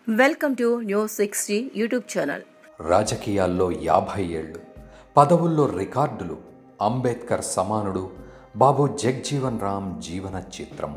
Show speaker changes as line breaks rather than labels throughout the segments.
welcome to news sixty YouTube channel
రాజకీయాల్లో యాభై ఏళ్ళు పదవుల్లో రికార్డులు అంబేద్కర్ సమానుడు బాబు జగ్జీవన్ రామ్ జీవన చిత్రం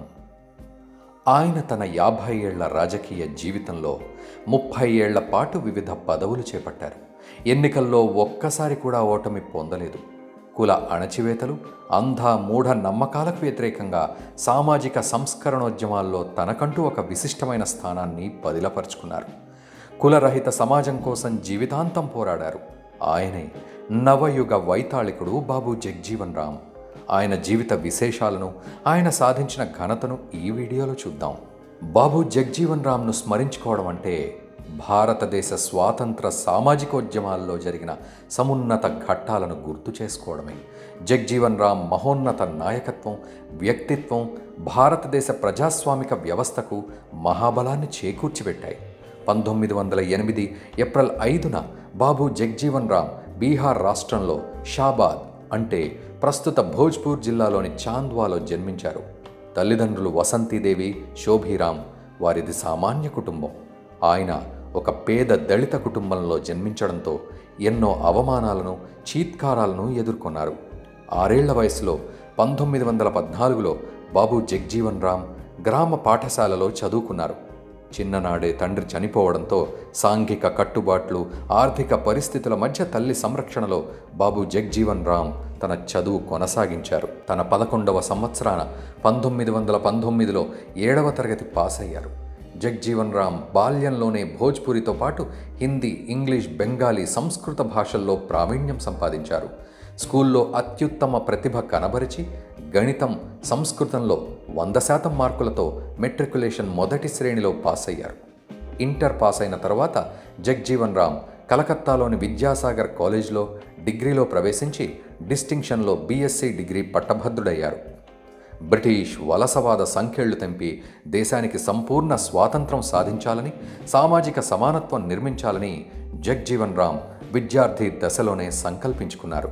ఆయన తన యాభై ఏళ్ల రాజకీయ జీవితంలో ముప్పై ఏళ్ల పాటు వివిధ పదవులు చేపట్టారు ఎన్నికల్లో ఒక్కసారి కూడా ఓటమి పొందలేదు కుల అణచివేతలు అంధ మూఢ నమ్మకాలకు వ్యతిరేకంగా సామాజిక సంస్కరణోద్యమాల్లో తనకంటూ ఒక విశిష్టమైన స్థానాన్ని పదిలపరుచుకున్నారు కులరహిత సమాజం కోసం జీవితాంతం పోరాడారు ఆయనే నవయుగ వైతాళికుడు బాబు జగ్జీవన్ రామ్ ఆయన జీవిత విశేషాలను ఆయన సాధించిన ఘనతను ఈ వీడియోలో చూద్దాం బాబు జగ్జీవన్ రామ్ను స్మరించుకోవడం అంటే భారతదేశ స్వాతంత్ర సామాజికోద్యమాల్లో జరిగిన సమున్నత ఘట్టాలను గుర్తు చేసుకోవడమే జగ్జీవన్ రామ్ మహోన్నత నాయకత్వం వ్యక్తిత్వం భారతదేశ ప్రజాస్వామిక వ్యవస్థకు మహాబలాన్ని చేకూర్చిపెట్టాయి పంతొమ్మిది వందల ఎనిమిది ఏప్రిల్ ఐదున బాబు జగ్జీవన్ రామ్ బీహార్ రాష్ట్రంలో షాబాద్ అంటే ప్రస్తుత భోజ్పూర్ జిల్లాలోని చాంద్వాలో జన్మించారు తల్లిదండ్రులు వసంతీదేవి శోభీరామ్ వారిది సామాన్య కుటుంబం ఆయన ఒక పేద దళిత కుటుంబంలో జన్మించడంతో ఎన్నో అవమానాలను చీత్కారాలను ఎదుర్కొన్నారు ఆరేళ్ల వయసులో పంతొమ్మిది వందల పద్నాలుగులో బాబు జగ్జీవన్ రామ్ గ్రామ పాఠశాలలో చదువుకున్నారు చిన్ననాడే తండ్రి చనిపోవడంతో సాంఘిక కట్టుబాట్లు ఆర్థిక పరిస్థితుల మధ్య తల్లి సంరక్షణలో బాబు జగ్జీవన్ రామ్ తన చదువు కొనసాగించారు తన పదకొండవ సంవత్సరాన పంతొమ్మిది వందల పంతొమ్మిదిలో ఏడవ తరగతి పాస్ అయ్యారు జగ్జీవన్ రామ్ బాల్యంలోనే భోజ్పురితో పాటు హిందీ ఇంగ్లీష్ బెంగాలీ సంస్కృత భాషల్లో ప్రావీణ్యం సంపాదించారు స్కూల్లో అత్యుత్తమ ప్రతిభ కనబరిచి గణితం సంస్కృతంలో వంద శాతం మార్కులతో మెట్రికులేషన్ మొదటి శ్రేణిలో పాస్ అయ్యారు ఇంటర్ పాస్ అయిన తర్వాత జగ్జీవన్ రామ్ కలకత్తాలోని విద్యాసాగర్ కాలేజ్లో డిగ్రీలో ప్రవేశించి డిస్టింక్షన్లో బీఎస్సీ డిగ్రీ పట్టభద్రుడయ్యారు బ్రిటిష్ వలసవాద సంఖ్యళ్లు తెంపి దేశానికి సంపూర్ణ స్వాతంత్రం సాధించాలని సామాజిక సమానత్వం నిర్మించాలని జగ్జీవన్ రామ్ విద్యార్థి దశలోనే సంకల్పించుకున్నారు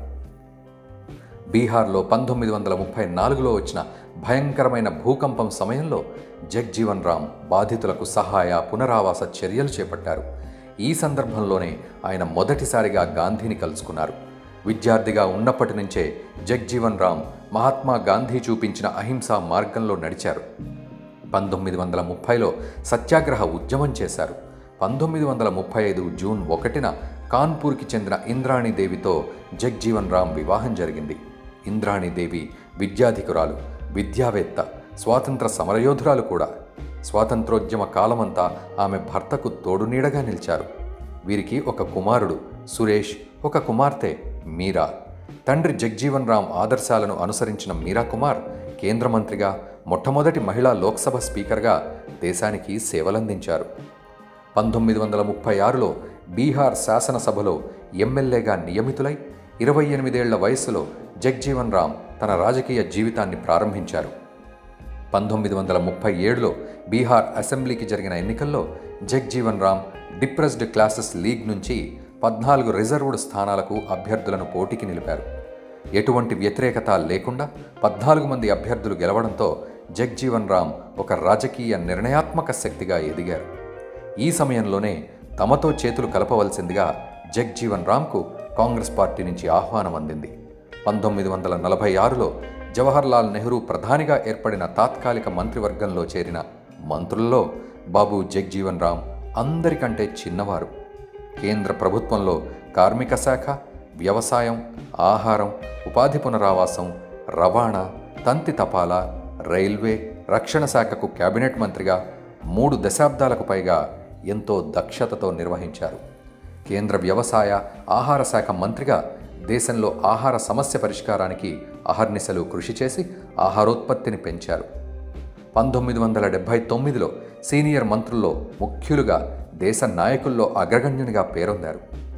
బీహార్లో పంతొమ్మిది వందల ముప్పై నాలుగులో వచ్చిన భయంకరమైన భూకంపం సమయంలో జగ్జీవన్ రామ్ బాధితులకు సహాయ పునరావాస చర్యలు చేపట్టారు ఈ సందర్భంలోనే ఆయన మొదటిసారిగా గాంధీని కలుసుకున్నారు విద్యార్థిగా ఉన్నప్పటి నుంచే జగ్జీవన్ రామ్ మహాత్మా గాంధీ చూపించిన అహింసా మార్గంలో నడిచారు పంతొమ్మిది వందల ముప్పైలో సత్యాగ్రహ ఉద్యమం చేశారు పంతొమ్మిది వందల ముప్పై ఐదు జూన్ ఒకటిన కాన్పూర్కి చెందిన ఇంద్రాణీదేవితో జగ్జీవన్ రామ్ వివాహం జరిగింది ఇంద్రాణీదేవి విద్యాధికురాలు విద్యావేత్త స్వాతంత్ర సమరయోధురాలు కూడా స్వాతంత్రోద్యమ కాలమంతా ఆమె భర్తకు తోడునీడగా నిలిచారు వీరికి ఒక కుమారుడు సురేష్ ఒక కుమార్తె మీరా తండ్రి జగ్జీవన్ రామ్ ఆదర్శాలను అనుసరించిన మీరా కుమార్ కేంద్ర మంత్రిగా మొట్టమొదటి మహిళా లోక్సభ స్పీకర్గా దేశానికి సేవలందించారు పంతొమ్మిది వందల ముప్పై ఆరులో బీహార్ శాసనసభలో ఎమ్మెల్యేగా నియమితులై ఇరవై ఎనిమిదేళ్ల వయస్సులో జగ్జీవన్ రామ్ తన రాజకీయ జీవితాన్ని ప్రారంభించారు పంతొమ్మిది వందల ముప్పై ఏడులో బీహార్ అసెంబ్లీకి జరిగిన ఎన్నికల్లో Jagjivan Ram depressed classes league నుంచి పద్నాలుగు రిజర్వ్డ్ స్థానాలకు అభ్యర్థులను పోటీకి నిలిపారు ఎటువంటి వ్యతిరేకత లేకుండా పద్నాలుగు మంది అభ్యర్థులు గెలవడంతో జగ్జీవన్ రామ్ ఒక రాజకీయ నిర్ణయాత్మక శక్తిగా ఎదిగారు ఈ సమయంలోనే తమతో చేతులు కలపవలసిందిగా జగ్జీవన్ రామ్కు కాంగ్రెస్ పార్టీ నుంచి ఆహ్వానం అందింది పంతొమ్మిది వందల నలభై ఆరులో జవహర్లాల్ నెహ్రూ ప్రధానిగా ఏర్పడిన తాత్కాలిక మంత్రివర్గంలో చేరిన మంత్రుల్లో బాబు జగ్జీవన్ రామ్ అందరికంటే చిన్నవారు కేంద్ర ప్రభుత్వంలో కార్మిక శాఖ వ్యవసాయం ఆహారం ఉపాధి పునరావాసం రవాణా తంతి తపాలా రైల్వే రక్షణ శాఖకు కేబినెట్ మంత్రిగా మూడు దశాబ్దాలకు పైగా ఎంతో దక్షతతో నిర్వహించారు కేంద్ర వ్యవసాయ ఆహార శాఖ మంత్రిగా దేశంలో ఆహార సమస్య పరిష్కారానికి అహర్నిశలు కృషి చేసి ఆహారోత్పత్తిని పెంచారు పంతొమ్మిది వందల డెబ్భై తొమ్మిదిలో సీనియర్ మంత్రుల్లో ముఖ్యులుగా దేశ నాయకుల్లో అగ్రగణ్యునిగా పేరొందారు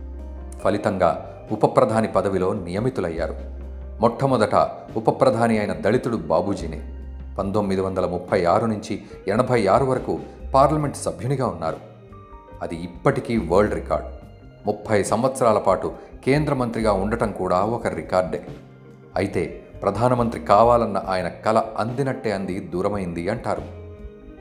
ఫలితంగా ఉప ప్రధాని పదవిలో నియమితులయ్యారు మొట్టమొదట ఉప ప్రధాని అయిన దళితుడు బాబూజీనే పంతొమ్మిది వందల ముప్పై ఆరు నుంచి ఎనభై ఆరు వరకు పార్లమెంట్ సభ్యునిగా ఉన్నారు అది ఇప్పటికీ వరల్డ్ రికార్డ్ ముప్పై సంవత్సరాల పాటు కేంద్ర మంత్రిగా ఉండటం కూడా ఒక రికార్డే అయితే ప్రధానమంత్రి కావాలన్న ఆయన కల అందినట్టే అంది దూరమైంది అంటారు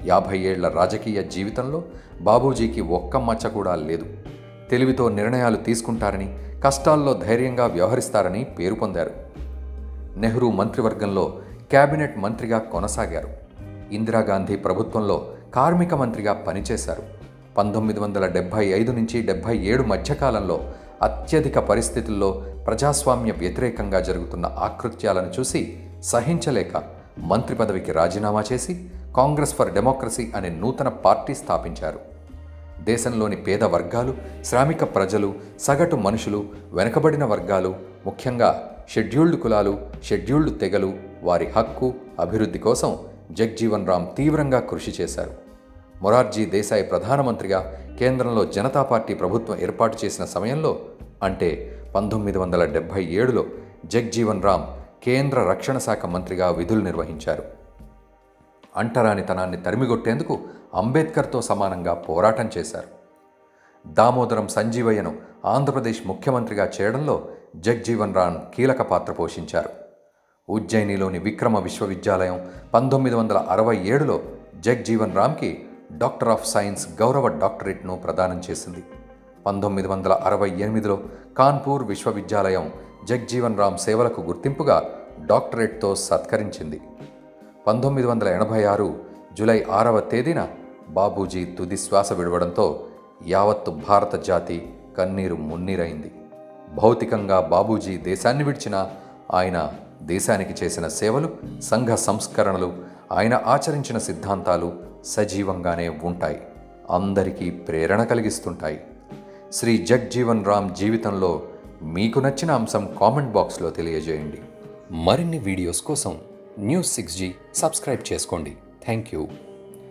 యాభై ఏళ్ల రాజకీయ జీవితంలో బాబూజీకి ఒక్క మచ్చ కూడా లేదు తెలివితో నిర్ణయాలు తీసుకుంటారని కష్టాల్లో ధైర్యంగా వ్యవహరిస్తారని పేరు పొందారు నెహ్రూ మంత్రివర్గంలో కేబినెట్ మంత్రిగా కొనసాగారు ఇందిరాగాంధీ ప్రభుత్వంలో కార్మిక మంత్రిగా పనిచేశారు పంతొమ్మిది వందల డెబ్భై ఐదు నుంచి డెబ్భై ఏడు మధ్యకాలంలో అత్యధిక పరిస్థితుల్లో ప్రజాస్వామ్య వ్యతిరేకంగా జరుగుతున్న ఆకృత్యాలను చూసి సహించలేక మంత్రి పదవికి రాజీనామా చేసి కాంగ్రెస్ ఫర్ డెమోక్రసీ అనే నూతన పార్టీ స్థాపించారు దేశంలోని పేద వర్గాలు శ్రామిక ప్రజలు సగటు మనుషులు వెనుకబడిన వర్గాలు ముఖ్యంగా షెడ్యూల్డ్ కులాలు షెడ్యూల్డ్ తెగలు వారి హక్కు అభివృద్ధి కోసం జగ్జీవన్ రామ్ తీవ్రంగా కృషి చేశారు మొరార్జీ దేశాయ్ ప్రధానమంత్రిగా కేంద్రంలో జనతా పార్టీ ప్రభుత్వం ఏర్పాటు చేసిన సమయంలో అంటే పంతొమ్మిది వందల డెబ్భై ఏడులో జగ్జీవన్ రామ్ కేంద్ర రక్షణ శాఖ మంత్రిగా విధులు నిర్వహించారు అంటరానితనాన్ని తరిమిగొట్టేందుకు అంబేద్కర్తో సమానంగా పోరాటం చేశారు దామోదరం సంజీవయ్యను ఆంధ్రప్రదేశ్ ముఖ్యమంత్రిగా చేయడంలో జగ్జీవన్ రామ్ కీలక పాత్ర పోషించారు ఉజ్జయినిలోని విక్రమ విశ్వవిద్యాలయం పంతొమ్మిది వందల అరవై ఏడులో జగ్జీవన్ రామ్కి డాక్టర్ ఆఫ్ సైన్స్ గౌరవ డాక్టరేట్ను ప్రదానం చేసింది పంతొమ్మిది వందల అరవై ఎనిమిదిలో కాన్పూర్ విశ్వవిద్యాలయం జగ్జీవన్ రామ్ సేవలకు గుర్తింపుగా డాక్టరేట్తో సత్కరించింది పంతొమ్మిది వందల ఎనభై ఆరు జూలై ఆరవ తేదీన బాబూజీ తుది శ్వాస విడవడంతో యావత్తు భారత జాతి కన్నీరు మున్నీరైంది భౌతికంగా బాబూజీ దేశాన్ని విడిచిన ఆయన దేశానికి చేసిన సేవలు సంఘ సంస్కరణలు ఆయన ఆచరించిన సిద్ధాంతాలు సజీవంగానే ఉంటాయి అందరికీ ప్రేరణ కలిగిస్తుంటాయి శ్రీ జగ్జీవన్ రామ్ జీవితంలో మీకు నచ్చిన అంశం కామెంట్ బాక్స్లో తెలియజేయండి మరిన్ని వీడియోస్ కోసం న్యూస్ సిక్స్ జీ సబ్స్క్రైబ్ చేసుకోండి థ్యాంక్ యూ